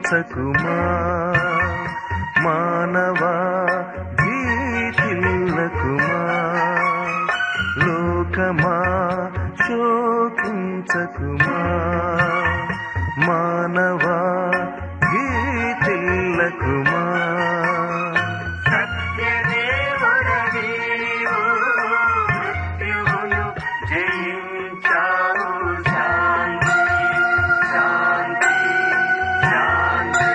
శోకించకుమా మానవా గీతిల్లకుమా లోకమా శోకించకుమా మానవా గీతిల్లకుమా సత్యదేవుడవీవు మృత్యువును జయించావు శాంతి శాంతి శాంతి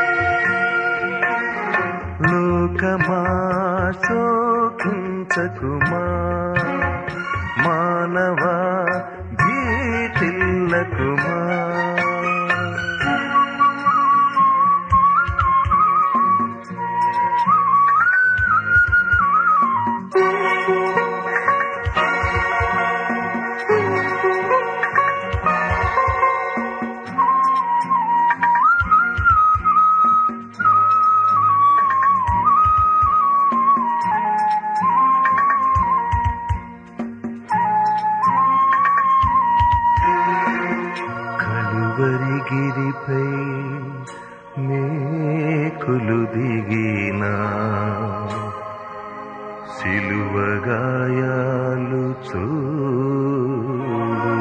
లోకమా శోకించకుమా మానవా గీతిల్లకుమా కలువరిగిరిపై మేకులు దిగిన సిలువగాయాలు చూడు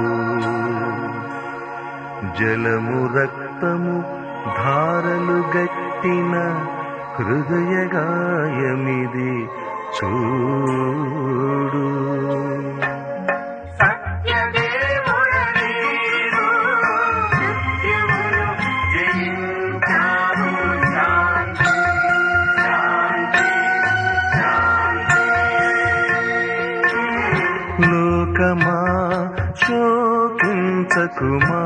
జలము రక్తము ధారలు గట్టిన హృదయ గాయమిది చూడు సత్యదేవుడవీవు మృత్యువును జయించావు శాంతి శాంతి శాంతి లోకమా శోకించకుమా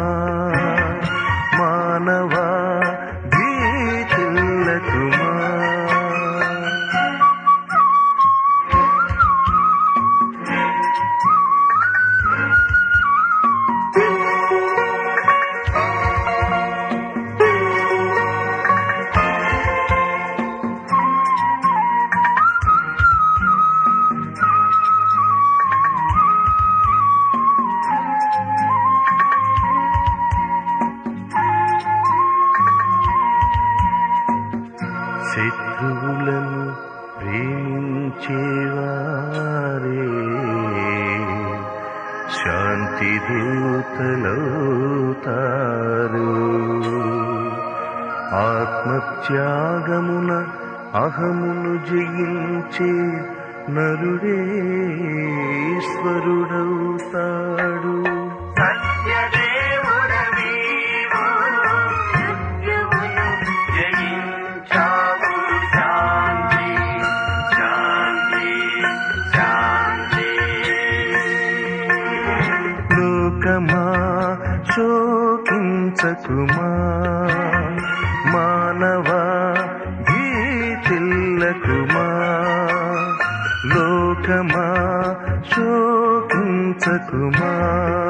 మానవా గీతిల్లకుమా శత్రువులను ప్రేమించేవారే శాంతి దూతలవుతారు ఆత్మత్యాగమున అహమును జయించే నరుడే ఈశ్వరుడవుతాడు సత్యదేవుడవీవు మృత్యువును జయించావు శాంతి శాంతి శాంతి లోకమా శోకించకుమా మానవా గీతిల్లకుమా లోకమా శోకించకుమా